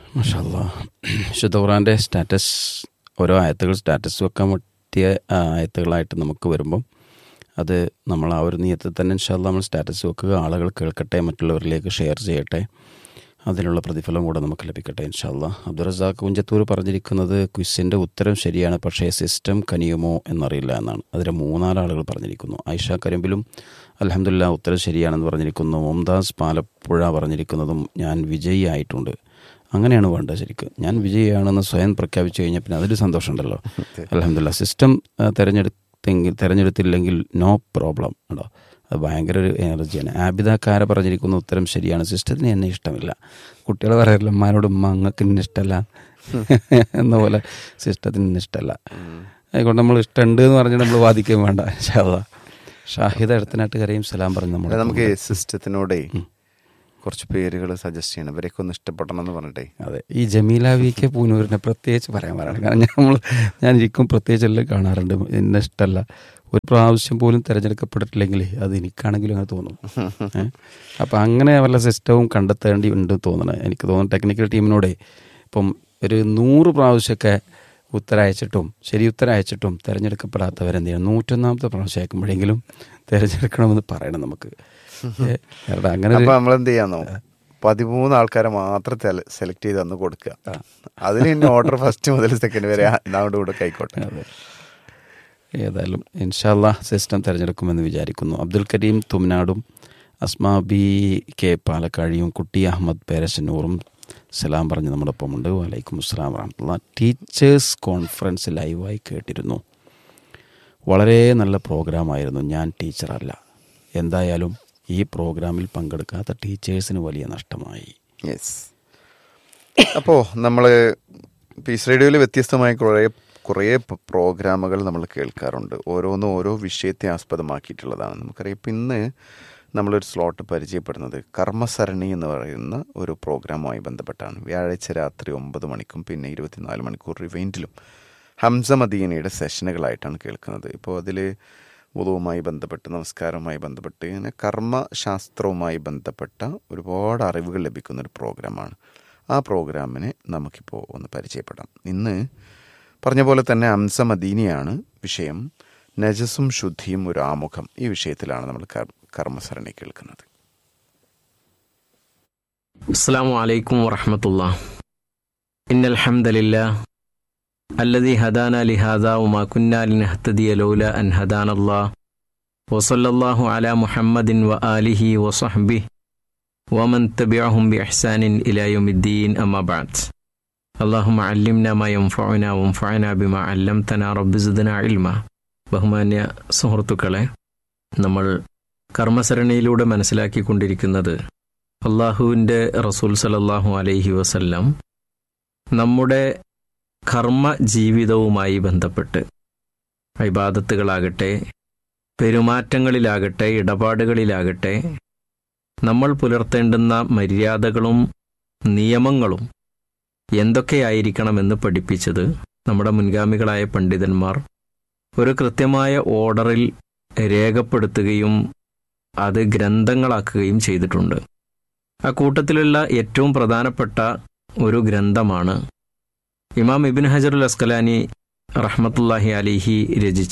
മഷാല്ലാ വിശുദ്ധ ഖുറാൻ്റെ സ്റ്റാറ്റസ് ഓരോ ആയത്തുകൾ സ്റ്റാറ്റസ് വെക്കാൻ പറ്റിയ ആ, ആയത്തുകളായിട്ട് നമുക്ക് വരുമ്പം അത് നമ്മൾ ആ ഒരു നിയത്തിൽ തന്നെ ഇൻഷാല്ല നമ്മൾ സ്റ്റാറ്റസ് വെക്കുക ആളുകൾ കേൾക്കട്ടെ മറ്റുള്ളവരിലേക്ക് ഷെയർ ചെയ്യട്ടെ അതിനുള്ള പ്രതിഫലം കൂടെ നമുക്ക് ലഭിക്കട്ടെ ഇൻഷാല്ല അബ്ദുറസാഖ് കുഞ്ചത്തൂർ പറഞ്ഞിരിക്കുന്നത് ക്വിസിൻ്റെ ഉത്തരം ശരിയാണ് പക്ഷേ സിസ്റ്റം കനിയുമോ എന്നറിയില്ല എന്നാണ് അതിൽ മൂന്നാലാളുകൾ പറഞ്ഞിരിക്കുന്നു ഐഷ കരിമ്പിലും അലഹമില്ല ഉത്തരം ശരിയാണെന്ന് പറഞ്ഞിരിക്കുന്നു മുംതാസ് പാലപ്പുഴ പറഞ്ഞിരിക്കുന്നതും ഞാൻ വിജയി ആയിട്ടുണ്ട് അങ്ങനെയാണ് വേണ്ടത് ശരിക്കും ഞാൻ വിജയിയാണെന്ന് സ്വയം പ്രഖ്യാപിച്ചു കഴിഞ്ഞാൽ പിന്നെ അതിൽ സന്തോഷമുണ്ടല്ലോ അലഹമില്ല സിസ്റ്റം തിരഞ്ഞെടുത്തെങ്കിൽ തിരഞ്ഞെടുത്തില്ലെങ്കിൽ നോ പ്രോബ്ലം ഉണ്ടോ അത് ഭയങ്കര ഒരു എനർജിയാണ് ആബിദക്കാരെ പറഞ്ഞിരിക്കുന്ന ഉത്തരം ശരിയാണ് സിസ്റ്റത്തിന് എന്നെ ഇഷ്ടമില്ല കുട്ടികൾ പറയാറില്ല അമ്മാരോട് ഉമ്മ അങ്ങക്ക് എന്നെ ഇഷ്ടമല്ല എന്ന പോലെ സിസ്റ്റത്തിന് എന്നെ ഇഷ്ടമല്ല ആയിക്കോട്ടെ നമ്മൾ ഇഷ്ടമുണ്ട് എന്ന് പറഞ്ഞാൽ നമ്മൾ വാദിക്കുകയും വേണ്ട ഷാദ ഷാഹിദ എടുത്തനായിട്ട് കരയും സലാം പറഞ്ഞു നമ്മൾ അല്ല, നമുക്ക് സിസ്റ്റത്തിനോടെ കുറച്ച് പേരുകൾ സജസ്റ്റ് ചെയ്യണം ഇവരെയൊക്കെ ഒന്ന് ഇഷ്ടപ്പെടണം എന്ന് പറഞ്ഞിട്ടേ അതെ ഈ ജമീല വി കെ പൂനൂരിനെ പ്രത്യേകിച്ച് പറയാൻ പറയണം കാരണം നമ്മൾ ഞാൻ ഇരിക്കും പ്രത്യേകിച്ച് എല്ലാം കാണാറുണ്ട് എന്നെ ഇഷ്ടമല്ല ഒരു പ്രാവശ്യം പോലും തിരഞ്ഞെടുക്കപ്പെട്ടിട്ടില്ലെങ്കിൽ അത് എനിക്കാണെങ്കിലും അങ്ങനെ തോന്നും ഏ? അപ്പം അങ്ങനെ വല്ല സിസ്റ്റവും കണ്ടെത്തേണ്ടി ഉണ്ട് തോന്നണം എനിക്ക് തോന്നുന്നു ടെക്നിക്കൽ ടീമിനോടെ ഇപ്പം ഒരു നൂറ് പ്രാവശ്യമൊക്കെ ഉത്തരം അയച്ചിട്ടും ശരി ഉത്തരം അയച്ചിട്ടും തിരഞ്ഞെടുക്കപ്പെടാത്തവരെന്ത് ചെയ്യണം നൂറ്റൊന്നാമത്തെ പ്രാവശ്യം അയക്കുമ്പോഴെങ്കിലും തിരഞ്ഞെടുക്കണമെന്ന് പറയണം നമുക്ക് ഏ, കാരണം അങ്ങനെ ഒരു- അപ്പൊ നമ്മൾ എന്ത് ചെയ്യാന്നോ പതിമൂന്ന് ആൾക്കാരെ മാത്രം സെലക്ട് ചെയ്ത് അന്ന് കൊടുക്കുക അതിന് ഇനി ഓർഡർ ഫസ്റ്റ് മുതൽ സെക്കൻഡ് വരെ നാട് കൂടെ കൈക്കോട്ടെ അതെ ഏതായാലും ഇൻഷാല്ല സിസ്റ്റം തിരഞ്ഞെടുക്കുമെന്ന് വിചാരിക്കുന്നു അബ്ദുൽ കരീം തുമ്നാടും അസ്മാ ബി കെ പാലക്കാഴിയും കുട്ടി അഹമ്മദ് പേരശന്നൂറും സലാം പറഞ്ഞ് നമ്മുടെ ഒപ്പമുണ്ട് വലൈക്കും അസ്സലാം വറഹമത്തുള്ള ടീച്ചേഴ്സ് കോൺഫറൻസ് ലൈവായി കേട്ടിരുന്നു വളരെ നല്ല പ്രോഗ്രാമായിരുന്നു ഞാൻ ടീച്ചറല്ല എന്തായാലും ഈ പ്രോഗ്രാമിൽ പങ്കെടുക്കാത്ത ടീച്ചേഴ്സിന് വലിയ നഷ്ടമായി യെസ് അപ്പോൾ നമ്മൾ പീസ് റേഡിയോയിൽ വ്യത്യസ്തമായ കുറേ കുറേ പ- പ്രോഗ്രാമുകൾ നമ്മൾ കേൾക്കാറുണ്ട് ഓരോന്നും ഓരോ വിഷയത്തെ ആസ്പദമാക്കിയിട്ടുള്ളതാണ് നമുക്കറിയാം ഇപ്പം ഇന്ന് നമ്മളൊരു സ്ലോട്ട് പരിചയപ്പെടുന്നത് കർമ്മസരണി എന്ന് പറയുന്ന ഒരു പ്രോഗ്രാമുമായി ബന്ധപ്പെട്ടാണ് വ്യാഴാഴ്ച രാത്രി ഒമ്പത് മണിക്കും പിന്നെ ഇരുപത്തിനാല് മണിക്കൂർ റിവൈൻഡിലും ഹംസ മദീനയുടെ സെഷനുകളായിട്ടാണ് കേൾക്കുന്നത് ഇപ്പോൾ അതിൽ വുളുവുമായി ബന്ധപ്പെട്ട് നമസ്കാരവുമായി ബന്ധപ്പെട്ട് ഇങ്ങനെ കർമ്മശാസ്ത്രവുമായി ബന്ധപ്പെട്ട ഒരുപാട് അറിവുകൾ ലഭിക്കുന്ന ഒരു പ്രോഗ്രാമാണ് ആ പ്രോഗ്രാമിനെ നമുക്കിപ്പോൾ ഒന്ന് പരിചയപ്പെടാം ഇന്ന് പറഞ്ഞ പോലെ തന്നെ ഹംസ മദീനിയാണ് വിഷയം നജസും ശുദ്ധിയും ഒരു ആമുഖം ഈ വിഷയത്തിലാണ് നമ്മൾ കർ- കർമ്മസരണി കേൾക്കുന്നത് السلام عليكم ورحمة الله إن الحمد لله الذي هدانا لهذا وما كنا لنهتدي لولا أن هدانا الله وصلى الله على محمد وآله وصحبه ومن تبعهم بإحسان إلى يوم الدين أما بعد اللهم علمنا ما ينفعنا وانفعنا بما علمتنا رب زدنا علما ബഹുമാന്യ സുഹൃത്തുക്കളെ നമ്മൾ കർമ്മസരണിയിലൂടെ മനസ്സിലാക്കിക്കൊണ്ടിരിക്കുന്നത് അള്ളാഹുവിൻ്റെ റസൂൽ സലല്ലാഹു അലൈഹി വസല്ലം നമ്മുടെ കർമ്മ ജീവിതവുമായി ബന്ധപ്പെട്ട് ഇബാദത്തുകളാകട്ടെ പെരുമാറ്റങ്ങളിലാകട്ടെ ഇടപാടുകളിലാകട്ടെ നമ്മൾ പുലർത്തേണ്ടുന്ന മര്യാദകളും നിയമങ്ങളും എന്തൊക്കെയായിരിക്കണമെന്ന് പഠിപ്പിച്ചത് നമ്മുടെ മുൻഗാമികളായ പണ്ഡിതന്മാർ ഒരു കൃത്യമായ ഓർഡറിൽ രേഖപ്പെടുത്തുകയും അത് ഗ്രന്ഥങ്ങളാക്കുകയും ചെയ്തിട്ടുണ്ട് ആ കൂട്ടത്തിലുള്ള ഏറ്റവും പ്രധാനപ്പെട്ട ഒരു ഗ്രന്ഥമാണ് ഇമാം ഇബിൻ ഹജറുൽ അസ്കലാനി റഹ്മത്തുല്ലാഹി അലിഹി രചിച്ച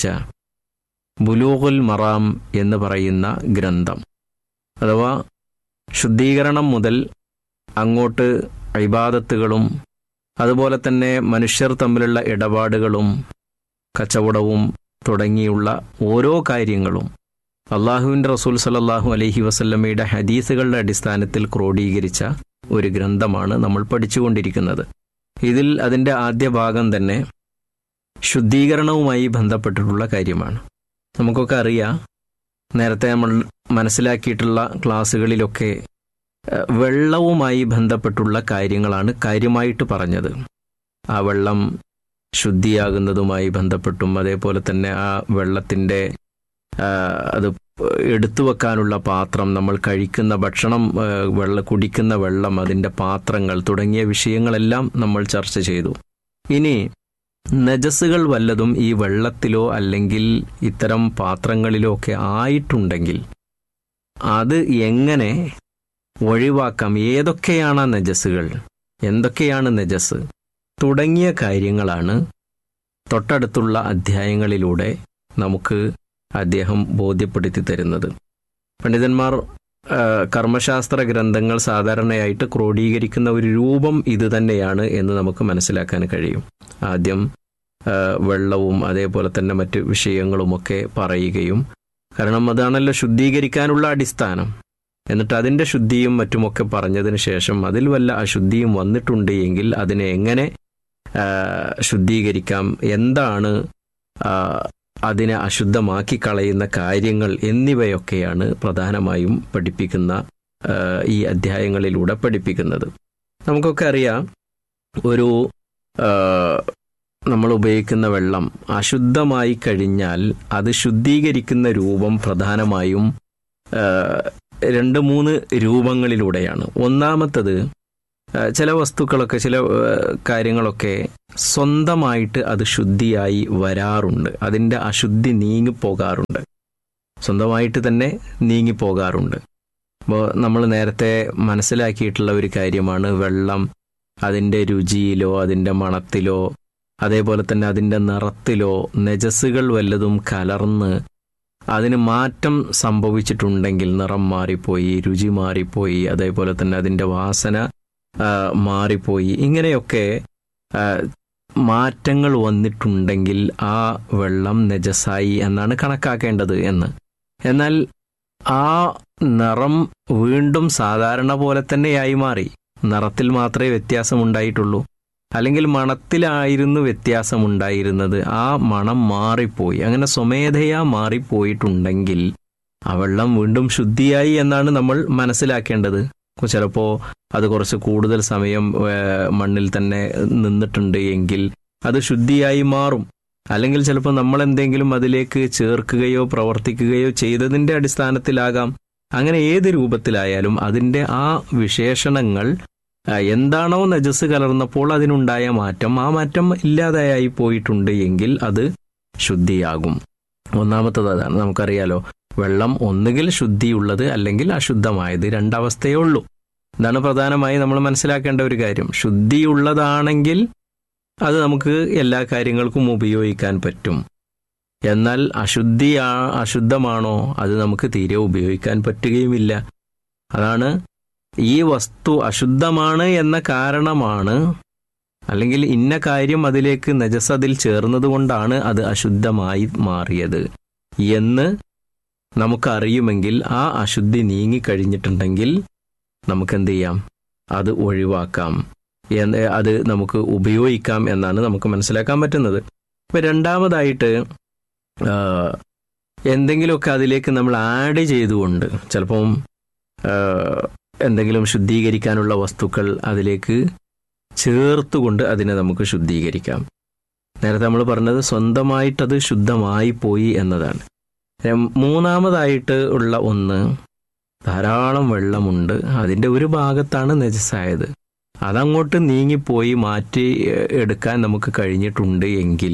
ബുലൂഖുൽ മറാം എന്ന് പറയുന്ന ഗ്രന്ഥം അഥവാ ശുദ്ധീകരണം മുതൽ അങ്ങോട്ട് ഇബാദത്തുകളും അതുപോലെ തന്നെ മനുഷ്യർ തമ്മിലുള്ള ഇടപാടുകളും കച്ചവടവും തുടങ്ങിയുള്ള ഓരോ കാര്യങ്ങളും അള്ളാഹുവിൻ്റെ റസൂൽ സലല്ലാഹു അലൈഹി വസല്ലമ്മയുടെ ഹദീസുകളുടെ അടിസ്ഥാനത്തിൽ ക്രോഡീകരിച്ച ഒരു ഗ്രന്ഥമാണ് നമ്മൾ പഠിച്ചുകൊണ്ടിരിക്കുന്നത് ഇതിൽ അതിൻ്റെ ആദ്യ ഭാഗം തന്നെ ശുദ്ധീകരണവുമായി ബന്ധപ്പെട്ടിട്ടുള്ള കാര്യമാണ് നമുക്കൊക്കെ അറിയാം നേരത്തെ നമ്മൾ മനസ്സിലാക്കിയിട്ടുള്ള ക്ലാസ്സുകളിലൊക്കെ ഏഹ്, വെള്ളവുമായി ബന്ധപ്പെട്ടുള്ള കാര്യങ്ങളാണ് കാര്യമായിട്ട് പറഞ്ഞത് ആ വെള്ളം ശുദ്ധിയാകുന്നതുമായി ബന്ധപ്പെട്ടും അതേപോലെ തന്നെ ആ വെള്ളത്തിൻ്റെ ആ, അത് എടുത്തു വെക്കാനുള്ള പാത്രം നമ്മൾ കഴിക്കുന്ന ഭക്ഷണം ആ, വെള്ള കുടിക്കുന്ന വെള്ളം അതിൻ്റെ പാത്രങ്ങൾ തുടങ്ങിയ വിഷയങ്ങളെല്ലാം നമ്മൾ ചർച്ച ചെയ്തു ഇനി നജസ്സുകൾ വല്ലതും ഈ വെള്ളത്തിലോ അല്ലെങ്കിൽ ഇത്തരം പാത്രങ്ങളിലോ ഒക്കെ ആയിട്ടുണ്ടെങ്കിൽ അത് എങ്ങനെ ഒഴിവാക്കാം ഏതൊക്കെയാണ് ആ നജസ്സുകൾ എന്തൊക്കെയാണ് നജസ് തുടങ്ങിയ കാര്യങ്ങളാണ് തൊട്ടടുത്തുള്ള അധ്യായങ്ങളിലൂടെ നമുക്ക് അദ്ദേഹം ബോധ്യപ്പെടുത്തി തരുന്നത് പണ്ഡിതന്മാർ ആ, കർമ്മശാസ്ത്ര ഗ്രന്ഥങ്ങൾ സാധാരണയായിട്ട് ക്രോഡീകരിക്കുന്ന ഒരു രൂപം ഇത് തന്നെയാണ് എന്ന് നമുക്ക് മനസ്സിലാക്കാൻ കഴിയും ആദ്യം ആ, വെള്ളവും അതേപോലെ തന്നെ മറ്റ് വിഷയങ്ങളുമൊക്കെ പറയുകയും കാരണം അതാണല്ലോ ശുദ്ധീകരിക്കാനുള്ള അടിസ്ഥാനം എന്നിട്ട് അതിൻ്റെ ശുദ്ധിയും മറ്റുമൊക്കെ പറഞ്ഞതിന് ശേഷം അതിൽ വല്ല അശുദ്ധിയും വന്നിട്ടുണ്ട് എങ്കിൽ അതിനെ എങ്ങനെ ആ, ശുദ്ധീകരിക്കാം എന്താണ് ആ, അതിനെ അശുദ്ധമാക്കി കളയുന്ന കാര്യങ്ങൾ എന്നിവയൊക്കെയാണ് പ്രധാനമായും പഠിപ്പിക്കുന്ന ആ, ഈ അധ്യായങ്ങളിലൂടെ പഠിപ്പിക്കുന്നത് നമുക്കൊക്കെ അറിയാം ഒരു ആ, നമ്മൾ ഉപയോഗിക്കുന്ന വെള്ളം അശുദ്ധമായി കഴിഞ്ഞാൽ അത് ശുദ്ധീകരിക്കുന്ന രൂപം പ്രധാനമായും ആ, രണ്ട് മൂന്ന് രൂപങ്ങളിലൂടെയാണ് ഒന്നാമത്തത് ആ, ചില വസ്തുക്കളൊക്കെ ചില ആ, കാര്യങ്ങളൊക്കെ സ്വന്തമായിട്ട് അത് ശുദ്ധിയായി വരാറുണ്ട് അതിൻ്റെ അശുദ്ധി നീങ്ങിപ്പോകാറുണ്ട് സ്വന്തമായിട്ട് തന്നെ നീങ്ങിപ്പോകാറുണ്ട് അപ്പോൾ നമ്മൾ നേരത്തെ മനസ്സിലാക്കിയിട്ടുള്ള ഒരു കാര്യമാണ് വെള്ളം അതിൻ്റെ രുചിയിലോ അതിൻ്റെ മണത്തിലോ അതേപോലെ തന്നെ അതിൻ്റെ നിറത്തിലോ നെജസുകൾ വല്ലതും കലർന്ന് അതിന് മാറ്റം സംഭവിച്ചിട്ടുണ്ടെങ്കിൽ നിറം മാറിപ്പോയി രുചി മാറിപ്പോയി അതേപോലെ തന്നെ അതിൻ്റെ വാസന ആ, മാറിപ്പോയി ഇങ്ങനെയൊക്കെ ആ, മാറ്റങ്ങൾ വന്നിട്ടുണ്ടെങ്കിൽ ആ വെള്ളം നജസായി എന്നാണ് കണക്കാക്കേണ്ടത് എന്ന് എന്നാൽ ആ നിറം വീണ്ടും സാധാരണ പോലെ തന്നെയായി മാറി നിറത്തിൽ മാത്രമേ വ്യത്യാസമുണ്ടായിട്ടുള്ളൂ അല്ലെങ്കിൽ മണത്തിലായിരുന്നു വ്യത്യാസമുണ്ടായിരുന്നത് ആ മണം മാറിപ്പോയി അങ്ങനെ സ്വമേധയാ മാറിപ്പോയിട്ടുണ്ടെങ്കിൽ ആ വെള്ളം വീണ്ടും ശുദ്ധിയായി എന്നാണ് നമ്മൾ മനസ്സിലാക്കേണ്ടത് ചിലപ്പോൾ അത് കുറച്ച് കൂടുതൽ സമയം ഏഹ്, മണ്ണിൽ തന്നെ നിന്നിട്ടുണ്ട് എങ്കിൽ അത് ശുദ്ധിയായി മാറും അല്ലെങ്കിൽ ചിലപ്പോൾ നമ്മൾ എന്തെങ്കിലും അതിലേക്ക് ചേർക്കുകയോ പ്രവർത്തിക്കുകയോ ചെയ്തതിൻ്റെ അടിസ്ഥാനത്തിലാകാം അങ്ങനെ ഏത് രൂപത്തിലായാലും അതിൻ്റെ ആ വിശേഷണങ്ങൾ ആ, എന്താണോ നജസ് കലർന്നപ്പോൾ അതിനുണ്ടായ മാറ്റം ആ മാറ്റം ഇല്ലാതെയായി പോയിട്ടുണ്ട് എങ്കിൽ അത് ശുദ്ധിയാകും ഒന്നാമത്തത് അതാണ് നമുക്കറിയാലോ വെള്ളം ഒന്നുകിൽ ശുദ്ധിയുള്ളത് അല്ലെങ്കിൽ അശുദ്ധമായത് രണ്ടവസ്ഥയേ ഉള്ളൂ ഇതാണ് പ്രധാനമായി നമ്മൾ മനസ്സിലാക്കേണ്ട ഒരു കാര്യം ശുദ്ധിയുള്ളതാണെങ്കിൽ അത് നമുക്ക് എല്ലാ കാര്യങ്ങൾക്കും ഉപയോഗിക്കാൻ പറ്റും എന്നാൽ അശുദ്ധി അശുദ്ധമാണോ അത് നമുക്ക് തീരെ ഉപയോഗിക്കാൻ പറ്റുകയുമില്ല അതാണ് ഈ വസ്തു അശുദ്ധമാണ് എന്ന കാരണമാണ് അല്ലെങ്കിൽ ഇന്ന കാര്യം അതിലേക്ക് നജസ് അതിൽ ചേർന്നത് കൊണ്ടാണ് അത് അശുദ്ധമായി മാറിയത് എന്ന് നമുക്കറിയുമെങ്കിൽ ആ അശുദ്ധി നീങ്ങിക്കഴിഞ്ഞിട്ടുണ്ടെങ്കിൽ നമുക്ക് എന്ത് ചെയ്യാം അത് ഒഴിവാക്കാം എന്ന് അത് നമുക്ക് ഉപയോഗിക്കാം എന്നാണ് നമുക്ക് മനസ്സിലാക്കാൻ പറ്റുന്നത് ഇപ്പം രണ്ടാമതായിട്ട് ആ, എന്തെങ്കിലുമൊക്കെ അതിലേക്ക് നമ്മൾ ആഡ് ചെയ്തുകൊണ്ട് ചിലപ്പം ആ, എന്തെങ്കിലും ശുദ്ധീകരിക്കാനുള്ള വസ്തുക്കൾ അതിലേക്ക് ചേർത്തുകൊണ്ട് അതിനെ നമുക്ക് ശുദ്ധീകരിക്കാം നേരത്തെ നമ്മൾ പറഞ്ഞത് സ്വന്തമായിട്ടത് ശുദ്ധമായി പോയി എന്നതാണ് രം- മൂന്നാമതായിട്ട് ഉള്ള ഒന്ന് ധാരാളം വെള്ളമുണ്ട് അതിൻ്റെ ഒരു ഭാഗത്താണ് നജസായത് അതങ്ങോട്ട് നീങ്ങിപ്പോയി മാറ്റി എ- എടുക്കാൻ നമുക്ക് കഴിഞ്ഞിട്ടുണ്ട് എങ്കിൽ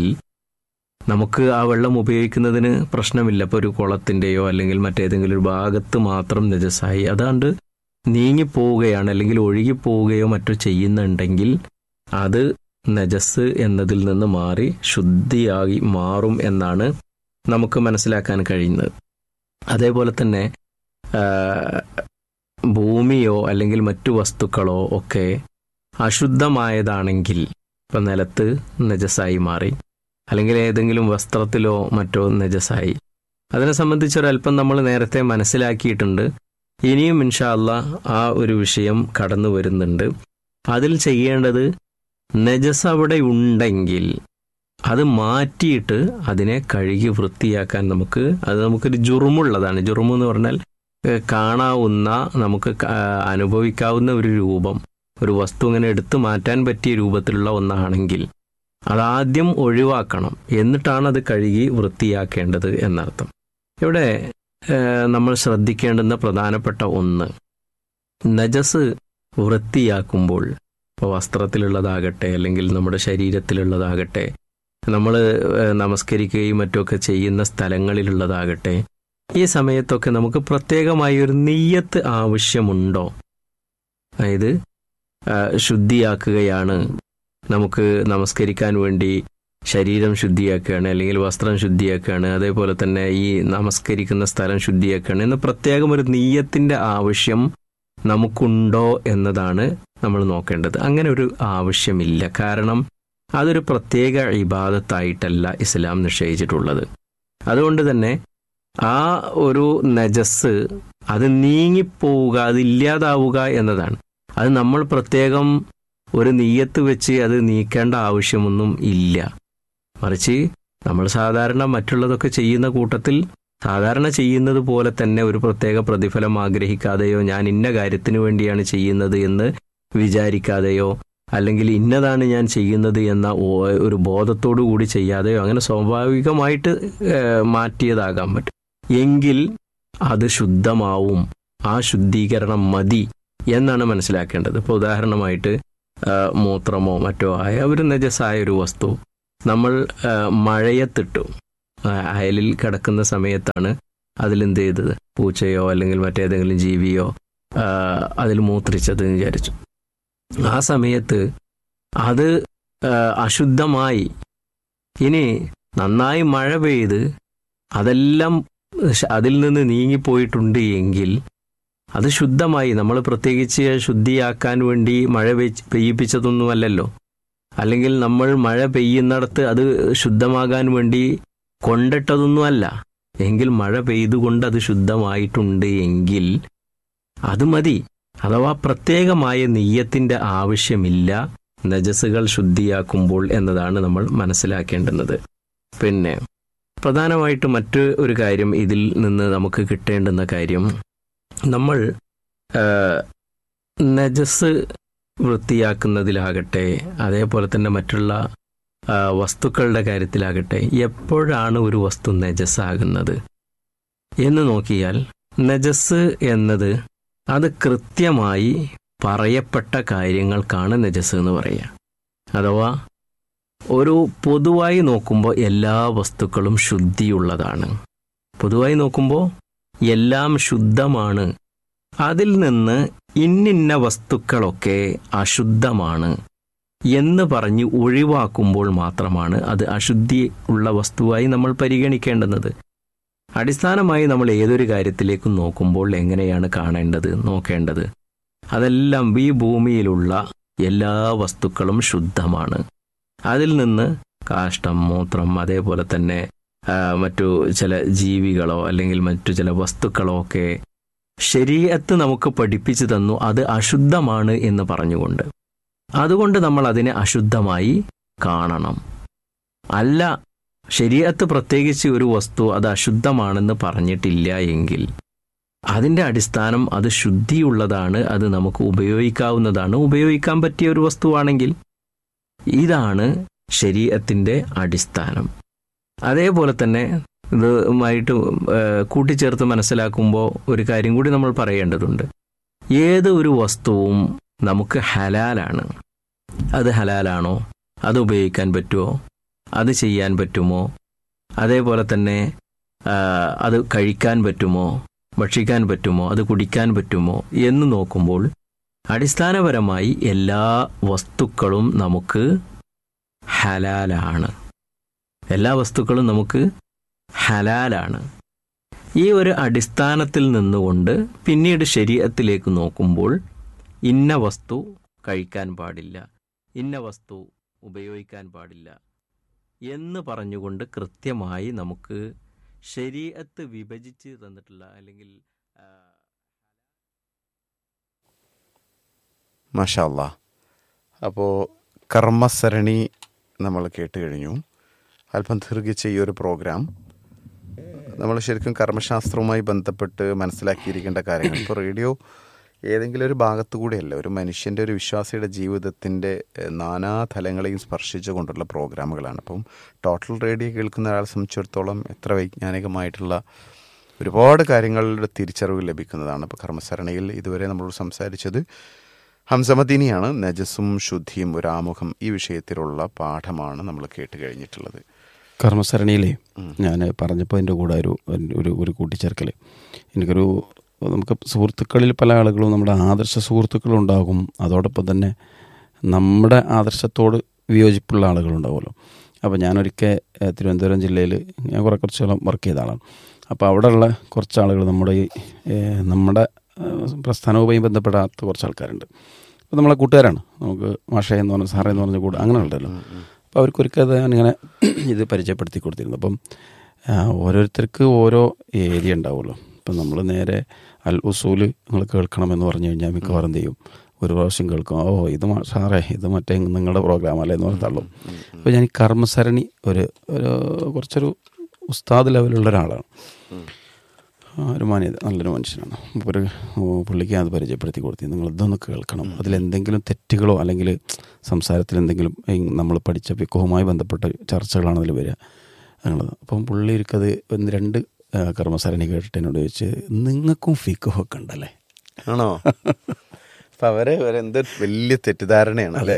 നമുക്ക് ആ വെള്ളം ഉപയോഗിക്കുന്നതിന് പ്രശ്നമില്ല ഇപ്പോൾ ഒരു കുളത്തിൻ്റെയോ അല്ലെങ്കിൽ മറ്റേതെങ്കിലും ഒരു ഭാഗത്ത് മാത്രം നജസായി അതാണ്ട് നീങ്ങിപ്പോവുകയാണ് അല്ലെങ്കിൽ ഒഴുകിപ്പോവുകയോ മറ്റോ ചെയ്യുന്നുണ്ടെങ്കിൽ അത് നജസ് എന്നതിൽ നിന്ന് മാറി ശുദ്ധിയായി മാറും എന്നാണ് നമുക്ക് മനസ്സിലാക്കാൻ കഴിയുന്നത് അതേപോലെ തന്നെ ആ, ഭൂമിയോ അല്ലെങ്കിൽ മറ്റു വസ്തുക്കളോ ഒക്കെ അശുദ്ധമായതാണെങ്കിൽ ഇപ്പം നിലത്ത് നജസായി മാറി അല്ലെങ്കിൽ ഏതെങ്കിലും വസ്ത്രത്തിലോ മറ്റോ നജസായി അതിനെ സംബന്ധിച്ചൊരല്പം നമ്മൾ നേരത്തെ മനസ്സിലാക്കിയിട്ടുണ്ട് ഇനിയും ഇൻഷാ അല്ലാ ആ ഒരു വിഷയം കടന്നു വരുന്നുണ്ട് അതിൽ ചെയ്യേണ്ടത് നജസ് അവിടെ ഉണ്ടെങ്കിൽ അത് മാറ്റിയിട്ട് അതിനെ കഴുകി വൃത്തിയാക്കാൻ നമുക്ക് അത് നമുക്കൊരു ജുറുമുള്ളതാണ് ജുറുമു എന്ന് പറഞ്ഞാൽ ഏഹ്, കാണാവുന്ന നമുക്ക് ക- അനുഭവിക്കാവുന്ന ഒരു രൂപം ഒരു വസ്തു ഇങ്ങനെ എടുത്തു മാറ്റാൻ പറ്റിയ രൂപത്തിലുള്ള ഒന്നാണെങ്കിൽ അതാദ്യം ഒഴിവാക്കണം എന്നിട്ടാണ് അത് കഴുകി വൃത്തിയാക്കേണ്ടത് എന്നർത്ഥം ഇവിടെ ഏഹ്, നമ്മൾ ശ്രദ്ധിക്കേണ്ടുന്ന പ്രധാനപ്പെട്ട ഒന്ന് നജസ് വൃത്തിയാക്കുമ്പോൾ ഇപ്പോൾ വസ്ത്രത്തിലുള്ളതാകട്ടെ അല്ലെങ്കിൽ നമ്മുടെ ശരീരത്തിലുള്ളതാകട്ടെ നമ്മൾ നമസ്കരിക്കുകയും മറ്റുമൊക്കെ ചെയ്യുന്ന സ്ഥലങ്ങളിലുള്ളതാകട്ടെ ഈ സമയത്തൊക്കെ നമുക്ക് പ്രത്യേകമായി ഒരു നെയ്യത്ത് ആവശ്യമുണ്ടോ അതായത് ആ, ശുദ്ധിയാക്കുകയാണ് നമുക്ക് നമസ്കരിക്കാൻ വേണ്ടി ശരീരം ശുദ്ധിയാക്കുകയാണ് അല്ലെങ്കിൽ വസ്ത്രം ശുദ്ധിയാക്കുകയാണ് അതേപോലെ തന്നെ ഈ നമസ്കരിക്കുന്ന സ്ഥലം ശുദ്ധിയാക്കുകയാണ് എന്ന് പ്രത്യേകം ഒരു നീയത്തിന്റെ ആവശ്യം നമുക്കുണ്ടോ എന്നതാണ് നമ്മൾ നോക്കേണ്ടത് അങ്ങനെ ഒരു ആവശ്യമില്ല കാരണം അതൊരു പ്രത്യേക ഇബാദത്തായിട്ടല്ല ഇസ്ലാം നിശ്ചയിച്ചിട്ടുള്ളത് അതുകൊണ്ട് തന്നെ ആ ഒരു നജസ് അത് നീങ്ങിപ്പോവുക അത് ഇല്ലാതാവുക എന്നതാണ് അത് നമ്മൾ പ്രത്യേകം ഒരു നീയത്ത് വെച്ച് അത് നീക്കേണ്ട ആവശ്യമൊന്നും ഇല്ല മറിച്ച് നമ്മൾ സാധാരണ മറ്റുള്ളതൊക്കെ ചെയ്യുന്ന കൂട്ടത്തിൽ സാധാരണ ചെയ്യുന്നത് പോലെ തന്നെ ഒരു പ്രത്യേക പ്രതിഫലം ആഗ്രഹിക്കാതെയോ ഞാൻ ഇന്ന കാര്യത്തിന് വേണ്ടിയാണ് ചെയ്യുന്നത് എന്ന് വിചാരിക്കാതെയോ അല്ലെങ്കിൽ ഇന്നതാണ് ഞാൻ ചെയ്യുന്നത് എന്ന ഓ- ഒരു ബോധത്തോടു കൂടി ചെയ്യാതെയോ അങ്ങനെ സ്വാഭാവികമായിട്ട് ഏഹ്, മാറ്റിയതാകാൻ പറ്റും എങ്കിൽ അത് ശുദ്ധമാവും ആ ശുദ്ധീകരണം മതി എന്നാണ് മനസ്സിലാക്കേണ്ടത് ഇപ്പോൾ ഉദാഹരണമായിട്ട് ആ, മൂത്രമോ മറ്റോ ആയ ഒരു നജസായ ഒരു വസ്തു നമ്മൾ ആ, മഴയത്തിട്ടു ആ, അയലിൽ കിടക്കുന്ന സമയത്താണ് അതിലെന്ത് ചെയ്തത് പൂച്ചയോ അല്ലെങ്കിൽ മറ്റേതെങ്കിലും ജീവിയോ ആ, അതിൽ മൂത്രിച്ചത് എന്ന് വിചാരിച്ചു ആ സമയത്ത് അത് ആ, അശുദ്ധമായി ഇനി നന്നായി മഴ പെയ്ത് അതെല്ലാം ശ- അതിൽ നിന്ന് നീങ്ങിപ്പോയിട്ടുണ്ട് എങ്കിൽ അത് ശുദ്ധമായി നമ്മൾ പ്രത്യേകിച്ച് ശുദ്ധിയാക്കാൻ വേണ്ടി മഴ പെയ്ച്ച് പെയ്യിപ്പിച്ചതൊന്നുമല്ലല്ലോ അല്ലെങ്കിൽ നമ്മൾ മഴ പെയ്യുന്നിടത്ത് അത് ശുദ്ധമാകാൻ വേണ്ടി കൊണ്ടിട്ടതൊന്നുമല്ല എങ്കിൽ മഴ പെയ്തുകൊണ്ട് അത് ശുദ്ധമായിട്ടുണ്ട് എങ്കിൽ അത് മതി അഥവാ പ്രത്യേകമായ നെയ്യത്തിന്റെ ആവശ്യമില്ല നജസുകൾ ശുദ്ധിയാക്കുമ്പോൾ എന്നതാണ് നമ്മൾ മനസ്സിലാക്കേണ്ടുന്നത് പിന്നെ പ്രധാനമായിട്ട് മറ്റ് ഒരു കാര്യം ഇതിൽ നിന്ന് നമുക്ക് കിട്ടേണ്ടുന്ന കാര്യം നമ്മൾ ആ, നജസ് വൃത്തിയാക്കുന്നതിലാകട്ടെ അതേപോലെ തന്നെ മറ്റുള്ള ആ, വസ്തുക്കളുടെ കാര്യത്തിലാകട്ടെ എപ്പോഴാണ് ഒരു വസ്തു നജസ്സാകുന്നത് എന്ന് നോക്കിയാൽ നജസ് എന്നത് അത് കൃത്യമായി പറയപ്പെട്ട കാര്യങ്ങൾക്കാണ് നജസ് എന്ന് പറയുക അഥവാ ഒരു പൊതുവായി നോക്കുമ്പോൾ എല്ലാ വസ്തുക്കളും ശുദ്ധിയുള്ളതാണ് പൊതുവായി നോക്കുമ്പോൾ എല്ലാം ശുദ്ധമാണ് അതിൽ നിന്ന് ഇന്നിന്ന വസ്തുക്കളൊക്കെ അശുദ്ധമാണ് എന്ന് പറഞ്ഞ് ഒഴിവാക്കുമ്പോൾ മാത്രമാണ് അത് അശുദ്ധി ഉള്ള വസ്തുവായി നമ്മൾ പരിഗണിക്കേണ്ടുന്നത് അടിസ്ഥാനമായി നമ്മൾ ഏതൊരു കാര്യത്തിലേക്കും നോക്കുമ്പോൾ എങ്ങനെയാണ് കാണേണ്ടത് നോക്കേണ്ടത് അതെല്ലാം ഈ ഭൂമിയിലുള്ള എല്ലാ വസ്തുക്കളും ശുദ്ധമാണ് അതിൽ നിന്ന് കാഷ്ടം മൂത്രം അതേപോലെ തന്നെ ആ, മറ്റു ചില ജീവികളോ അല്ലെങ്കിൽ മറ്റു ചില വസ്തുക്കളോ ഒക്കെ ശരീരത്ത് നമുക്ക് പഠിപ്പിച്ചു തന്നു അത് അശുദ്ധമാണ് എന്ന് പറഞ്ഞുകൊണ്ട് അതുകൊണ്ട് നമ്മൾ അതിനെ അശുദ്ധമായി കാണണം അല്ല ശരീരത്ത് പ്രത്യേകിച്ച് ഒരു വസ്തു അത് അശുദ്ധമാണെന്ന് പറഞ്ഞിട്ടില്ല എങ്കിൽ അതിൻ്റെ അടിസ്ഥാനം അത് ശുദ്ധിയുള്ളതാണ് അത് നമുക്ക് ഉപയോഗിക്കാവുന്നതാണ് ഉപയോഗിക്കാൻ പറ്റിയ ഒരു വസ്തുവാണെങ്കിൽ ഇതാണ് ശരീരത്തിൻ്റെ അടിസ്ഥാനം അതേപോലെ തന്നെ ഇതുമായിട്ട് ഏഹ്, കൂട്ടിച്ചേർത്ത് മനസ്സിലാക്കുമ്പോൾ ഒരു കാര്യം കൂടി നമ്മൾ പറയേണ്ടതുണ്ട് ഏത് ഒരു വസ്തുവും നമുക്ക് ഹലാലാണ് അത് ഹലാലാണോ അത് ഉപയോഗിക്കാൻ പറ്റുമോ അത് ചെയ്യാൻ പറ്റുമോ അതേപോലെ തന്നെ ആ, അത് കഴിക്കാൻ പറ്റുമോ ഭക്ഷിക്കാൻ പറ്റുമോ അത് കുടിക്കാൻ പറ്റുമോ എന്ന് നോക്കുമ്പോൾ അടിസ്ഥാനപരമായി എല്ലാ വസ്തുക്കളും നമുക്ക് ഹലാലാണ് എല്ലാ വസ്തുക്കളും നമുക്ക് ഹലാലാണ് ഈ ഒരു അടിസ്ഥാനത്തിൽ നിന്നുകൊണ്ട് പിന്നീട് ശരീരത്തിലേക്ക് നോക്കുമ്പോൾ ഇന്ന വസ്തു കഴിക്കാൻ പാടില്ല ഇന്ന വസ്തു ഉപയോഗിക്കാൻ പാടില്ല എന്ന് പറഞ്ഞുകൊണ്ട് കൃത്യമായി നമുക്ക് ശരീരത്ത് വിഭജിച്ച് തന്നിട്ടുള്ള അല്ലെങ്കിൽ ആ, മഷാല്ല അപ്പോൾ കർമ്മസരണി നമ്മൾ കേട്ട് കഴിഞ്ഞു അല്പം ദീർഘിച്ച ഈ ഒരു പ്രോഗ്രാം നമ്മൾ ശരിക്കും കർമ്മശാസ്ത്രവുമായി ബന്ധപ്പെട്ട് മനസ്സിലാക്കിയിരിക്കേണ്ട കാര്യങ്ങൾ ഇപ്പോൾ റേഡിയോ ഏതെങ്കിലും ഒരു ഭാഗത്തു കൂടെയല്ല ഒരു മനുഷ്യൻ്റെ ഒരു വിശ്വാസിയുടെ ജീവിതത്തിൻ്റെ ഏഹ്, നാനാതലങ്ങളെയും സ്പർശിച്ചുകൊണ്ടുള്ള പ്രോഗ്രാമുകളാണ് അപ്പം ടോട്ടൽ റേഡിയോ കേൾക്കുന്ന ഒരാളെ സംബന്ധിച്ചിടത്തോളം എത്ര വൈജ്ഞാനികമായിട്ടുള്ള ഒരുപാട് കാര്യങ്ങളുടെ തിരിച്ചറിവ് ലഭിക്കുന്നതാണ് ഇപ്പോൾ കർമ്മസരണയിൽ ഇതുവരെ നമ്മളോട് സംസാരിച്ചത് ഹംസമദീനിയാണ് നജസും ശുദ്ധിയും ഒരു ആമുഖം ഈ വിഷയത്തിലുള്ള പാഠമാണ് നമ്മൾ കേട്ട് കഴിഞ്ഞിട്ടുള്ളത് കർമ്മസരണിയിലെ ഞാൻ പറഞ്ഞപ്പോൾ എൻ്റെ കൂടെ ഒരു ഒരു ഒരു കൂട്ടിച്ചേർക്കൽ എനിക്കൊരു നമുക്ക് സുഹൃത്തുക്കളിൽ പല ആളുകളും നമ്മുടെ ആദർശ സുഹൃത്തുക്കളും ഉണ്ടാകും അതോടൊപ്പം തന്നെ നമ്മുടെ ആദർശത്തോട് വിയോജിപ്പുള്ള ആളുകളുണ്ടാവുമല്ലോ അപ്പോൾ ഞാനൊരിക്കൽ ഏഹ്, തിരുവനന്തപുരം ജില്ലയിൽ ഞാൻ കുറേ കുറച്ച് കാലം വർക്ക് ചെയ്ത ആളാണ് അപ്പോൾ അവിടെയുള്ള കുറച്ച് ആളുകൾ നമ്മുടെ ഈ ഏഹ്, നമ്മുടെ ഏഹ്, പ്രസ്ഥാനവുമായി ബന്ധപ്പെടാത്ത കുറച്ച് ആൾക്കാരുണ്ട് അപ്പോൾ നമ്മളെ കൂട്ടുകാരാണ് നമുക്ക് മാഷേ എന്ന് പറഞ്ഞ സാറേ എന്ന് പറഞ്ഞ കൂടെ അങ്ങനെ ഉണ്ടല്ലോ അപ്പോൾ അവർക്കൊരിക്കൽ അത് ഞാനിങ്ങനെ ഇത് പരിചയപ്പെടുത്തി കൊടുത്തിരുന്നു അപ്പം ആ, ഓരോരുത്തർക്ക് ഓരോ ഏരിയ ഉണ്ടാവുമല്ലോ ഇപ്പം നമ്മൾ നേരെ അൽ ഉസൂല് നിങ്ങൾ കേൾക്കണമെന്ന് പറഞ്ഞു കഴിഞ്ഞാൽ മിക്കവാറും എന്ത് ചെയ്യും ഒരു പ്രാവശ്യം കേൾക്കും ഓ ഇത് മാ- സാറേ ഇത് മറ്റേ നിങ്ങളുടെ പ്രോഗ്രാം അല്ലേ എന്ന് പറഞ്ഞ് തള്ളും അപ്പോൾ ഞാൻ ഈ കർമ്മസരണി ഒരു ഒരു കുറച്ചൊരു ഉസ്താദ് ലെവലുള്ള ഒരാളാണ് ആ, ഒരു മാന്യത നല്ലൊരു മനുഷ്യനാണ് അപ്പോൾ ഒരു ഓ, പുള്ളിക്ക് അത് പരിചയപ്പെടുത്തി കൊടുത്തി നിങ്ങൾ ഇതൊന്ന് കേൾക്കണം അതിലെന്തെങ്കിലും തെറ്റുകളോ അല്ലെങ്കിൽ സംസാരത്തിൽ എന്തെങ്കിലും നമ്മൾ പഠിച്ച വിക്കവുമായി ബന്ധപ്പെട്ട ചർച്ചകളാണ് അതിൽ വരിക എന്നുള്ളത് അപ്പം പുള്ളി ഒരിക്കത് ഒന്ന് രണ്ട് ആ, കർമ്മസരണി കേട്ടിട്ട് എന്നോട് ചോദിച്ച് നിങ്ങൾക്കും ഫിക്കഹൊക്കെ ഉണ്ടല്ലേ ആണോ അപ്പൊ അവരെ അവരെ എന്ത് വലിയ തെറ്റിദ്ധാരണയാണ് അല്ലേ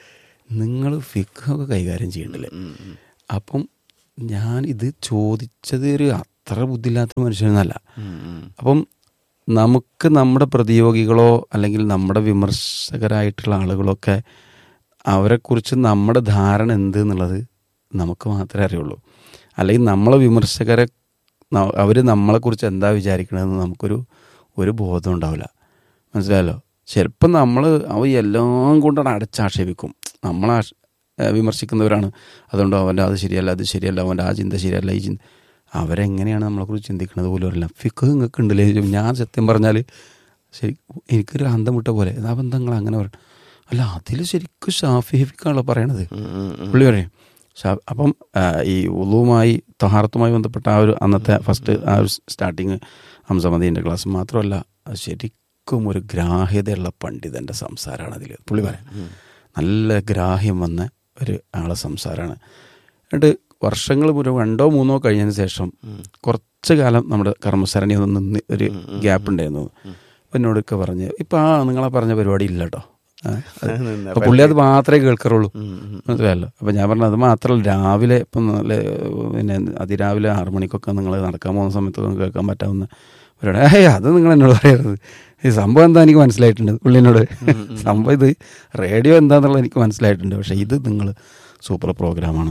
നിങ്ങൾ ഫിക്കഹൊക്കെ കൈകാര്യം ചെയ്യണ്ടല്ലേ അപ്പം ഞാൻ ഇത് ചോദിച്ചത് ഒരു അത്ര ബുദ്ധിയില്ലാത്ത മനുഷ്യനല്ല അപ്പം നമുക്ക് നമ്മുടെ പ്രതിയോഗികളോ അല്ലെങ്കിൽ നമ്മുടെ വിമർശകരായിട്ടുള്ള ആളുകളൊക്കെ അവരെക്കുറിച്ച് നമ്മുടെ ധാരണ എന്ത് എന്നുള്ളത് നമുക്ക് മാത്രമേ അറിയുള്ളൂ അല്ലെങ്കിൽ നമ്മളെ വിമർശകരെ അവർ നമ്മളെക്കുറിച്ച് എന്താ വിചാരിക്കണതെന്ന് നമുക്കൊരു ഒരു ബോധം ഉണ്ടാവില്ല മനസ്സിലായല്ലോ ചിലപ്പം നമ്മൾ അവ എല്ലാം കൊണ്ടാണ് അടച്ചാക്ഷേപിക്കും നമ്മൾ വിമർശിക്കുന്നവരാണ് അതുകൊണ്ട് അവൻ്റെ അത് ശരിയല്ല അത് ശരിയല്ല അവൻ്റെ ആ ചിന്ത ശരിയല്ല ഈ ചിന്ത അവരെങ്ങനെയാണ് നമ്മളെക്കുറിച്ച് ചിന്തിക്കുന്നത് പോലും അറിയില്ല ഫിക്ക് നിങ്ങൾക്ക് ഉണ്ടല്ലേ ചോദിച്ചു. ഞാൻ സത്യം പറഞ്ഞാൽ ശരി എനിക്കൊരു അന്തം വിട്ട പോലെ ആ ബന്ധങ്ങൾ അങ്ങനെ പറയും അല്ല അതിൽ ശരിക്കും ഷാഫി ഫിക്കാണല്ലോ പറയണത് പുള്ളി പറയും ഷാ- അപ്പം ആ, ഈ ഉളുവുമായി തഹാറത്തുമായി ബന്ധപ്പെട്ട ആ ഒരു അന്നത്തെ ഫസ്റ്റ് ആ ഒരു സ്റ്റാർട്ടിങ് ഹംസമദീൻ്റെ ക്ലാസ് മാത്രമല്ല അത് ശരിക്കും ഒരു ഗ്രാഹ്യതയുള്ള പണ്ഡിതൻ്റെ സംസാരമാണ് അതിൽ പുള്ളി പറയാം നല്ല ഗ്രാഹ്യം വന്ന ഒരു ആളെ സംസാരമാണ് എന്നിട്ട് വർഷങ്ങൾ മുഴുവൻ രണ്ടോ മൂന്നോ കഴിഞ്ഞതിന് ശേഷം കുറച്ച് കാലം നമ്മുടെ കർമ്മസരണി ഒന്ന് നിന്ന് ഒരു ഗ്യാപ്പ് ഉണ്ടായിരുന്നു അപ്പം എന്നോടൊക്കെ പറഞ്ഞ് ഇപ്പം ആ നിങ്ങളെ പറഞ്ഞ പരിപാടി ഇല്ല കേട്ടോ ആ, അത് അപ്പൊ പുള്ളി അത് മാത്രമേ കേൾക്കാറുള്ളൂ മനസ്സിലായല്ലോ അപ്പം ഞാൻ പറഞ്ഞു അത് മാത്രമല്ല രാവിലെ ഇപ്പം നല്ല പിന്നെ അതിരാവിലെ ആറു മണിക്കൊക്കെ നിങ്ങൾ നടക്കാൻ പോകുന്ന സമയത്തൊക്കെ കേൾക്കാൻ പറ്റാവുന്ന പരിപാടി ഏയ് അത് നിങ്ങൾ എന്നോട് പറയരുത് ഈ സംഭവം എന്താ എനിക്ക് മനസ്സിലായിട്ടുണ്ട് പുള്ളി എന്നോട് സംഭവം ഇത് റേഡിയോ എന്താന്നുള്ളത് എനിക്ക് മനസ്സിലായിട്ടുണ്ട് പക്ഷേ ഇത് നിങ്ങൾ സൂപ്പർ പ്രോഗ്രാമാണ്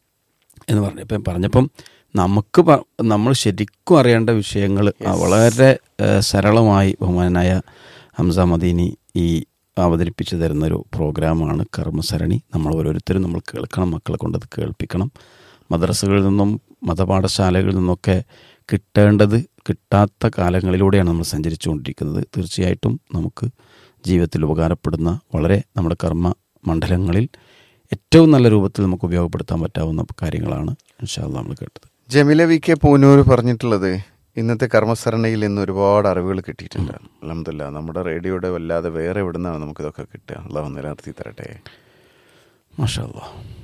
എന്ന് പറഞ്ഞു ഇപ്പം പറഞ്ഞപ്പം നമുക്ക് പ- നമ്മൾ ശരിക്കും അറിയേണ്ട വിഷയങ്ങൾ വളരെ ഏഹ്, സരളമായി ബഹുമാനായ ഹംസ മദീനി ഈ അവതരിപ്പിച്ചു തരുന്നൊരു പ്രോഗ്രാമാണ് കർമ്മസരണി നമ്മൾ ഓരോരുത്തരും നമ്മൾ കേൾക്കണം മക്കളെ കൊണ്ടത് കേൾപ്പിക്കണം മദ്രസകളിൽ നിന്നും മതപാഠശാലകളിൽ നിന്നൊക്കെ കിട്ടേണ്ടത് കിട്ടാത്ത കാലങ്ങളിലൂടെയാണ് നമ്മൾ സഞ്ചരിച്ചുകൊണ്ടിരിക്കുന്നത് തീർച്ചയായിട്ടും നമുക്ക് ജീവിതത്തിൽ ഉപകാരപ്പെടുന്ന വളരെ നമ്മുടെ കർമ്മ മണ്ഡലങ്ങളിൽ ഏറ്റവും നല്ല രൂപത്തിൽ നമുക്ക് ഉപയോഗപ്പെടുത്താൻ പറ്റാവുന്ന കാര്യങ്ങളാണ് ഇൻഷാല്ല നമ്മൾ കേട്ടത് ജമില വി കെ പൂനൂർ പറഞ്ഞിട്ടുള്ളത് ഇന്നത്തെ കർമ്മസരണയിൽ ഇന്ന് ഒരുപാട് അറിവുകൾ കിട്ടിയിട്ടുണ്ട് അലഹമില്ല നമ്മുടെ റേഡിയോയുടെ വല്ലാതെ വേറെ എവിടെ നിന്നാണ് നമുക്കിതൊക്കെ കിട്ടുക അള്ളാഹ് നിലനിർത്തി തരട്ടെ മാഷാ അല്ലാ